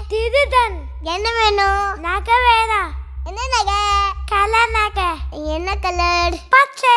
திருடன் என்ன வேணும் நகை வேணாம் என்ன நகை கலர் நகை என்ன கலர் பச்சை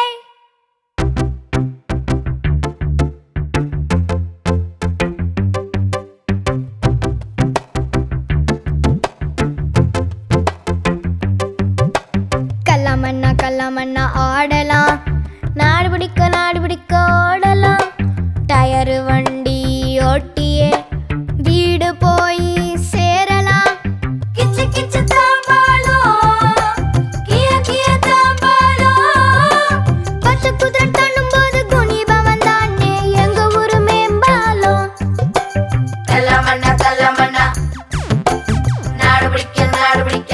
கல்லாமண்ணா கல்லாமண்ணா ஆடலாம் நாடு பிடிக்க நாடு பிடிக்க ஓடலாம் டயரு வண்டி ஓட்டியே வீடு போய் சேரலாம் கிச்சு கிச்சு தாம்பாலம் கிய கிய தாம்பாலம் பச்சை குதிரை தள்ளும் போது குனிபவன் தானே எங்க ஊரு மேம்பாலம் கல்லமண்ணா கல்லமண்ணா நாடு பிடிக்க நாடு பிடிக்க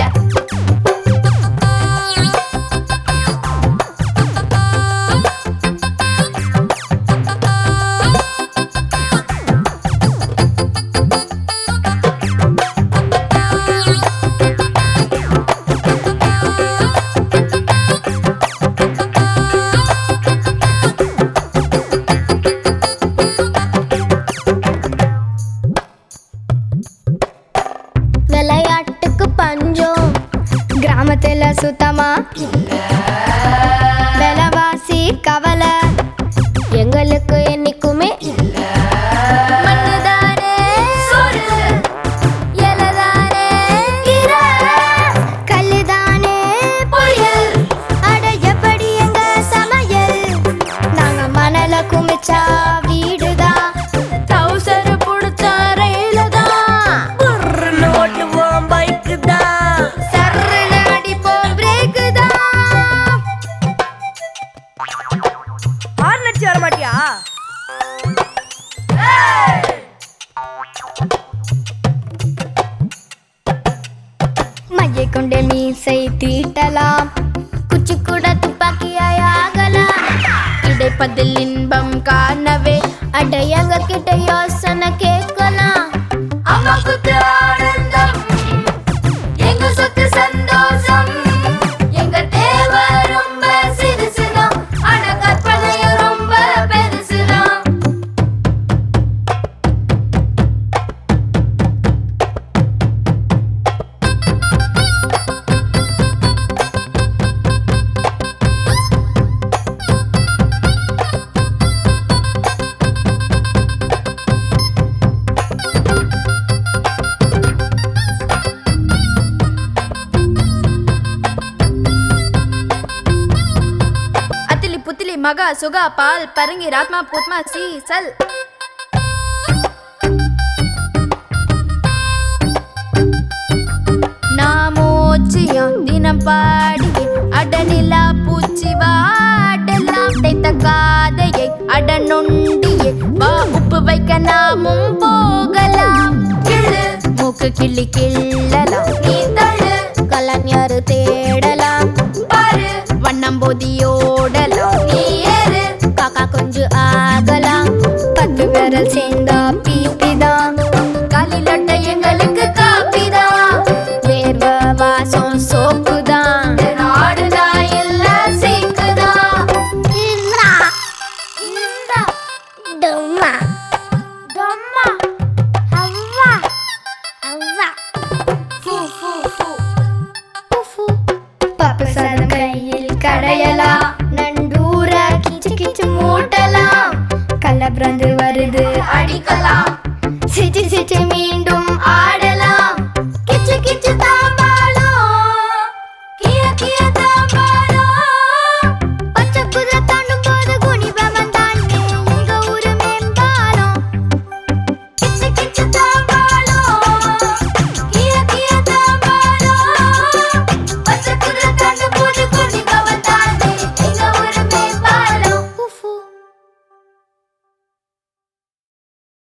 விளையாட்டுக்கு பஞ்சம் கிராமத்துல சுத்தமா விலைவாசி கவலை எங்களுக்கு என்னைக்குமே மண்ணுதானே இலைதானே கீரை, கல்லுதானே புயல். அட எப்படி எங்க சமையல் நாங்க மணல குமிச்சா வீடுதான் டவுசர் புடிச்சா ரயிலு தான் புர்ருன்னு ஓட்டுவோம் பைக்கு தான் சர்ருன்னு அடிப்போம் பிரேக்கு தான் ஹார்ன் அடிச்சு வர மாட்டியா மையை கொண்டே மீசை தீட்டலாம் குச்சி கூட துப்பாக்கியாய் ஆகலாம் இடைப்பதில் இன்பம் காணவே அடையங்க கிட்ட யோசனை கேட்கலாம் அம்மா குத்து ஆனந்தம் எங்க சொத்து சந்தோஷம் எங்க தேவை ரொம்ப சிறுசுதான் ஆனா கற்பனையும் ரொம்ப பெருசுதான் ಅತಿಲಿ ಪುತಿಲಿ ಮಗ ಸುಗ ಪಾಲ್ ಪರಂಗಿ ರಾತ್ಮ ಪುತ್ಮ ಸೀಸಲ್ நாமோச்சியம் தினம் பாடியே அடனிலா பூச்சி வாடலாம் தைத்த காதையை அடனொண்டியே வா உப்பு வைக்க நாமும் போகலாம் கிள்ளு மூக்கு கிள்ளி கிள்ளலாம் நீ தள்ளு கலைஞர் தேடலாம் பாரு வண்ணம் பொதியோடலாம் நீ ஏறு காக்கா கொஞ்சம் ஆகலாம் பத்து விரல் சேர்ந்தா பீப்பிதான் காலிலொட்ட எங்களுக்கு காப்பிதான் வேர்வ வாசம் சோப்புதான் நாடுதான் இல்ல சீக்குதான் டொம்மா தொம்மா அவ்வா அவ்வா ஃபூ ஃபூ ஃபூ புஃபு. பப்பு சாதம் கையில் கடையலாம் நண்டூர கிச்சு கிச்சு மூட்டலாம் கள்ளப்பிறந்து வருது அடிக்கலாம் சிச்சு சிச்சு மீண்டும் ஆடலாம் கிச்சு கிச்சு தாம்பாளம் கிய கிய தாம்பாளம்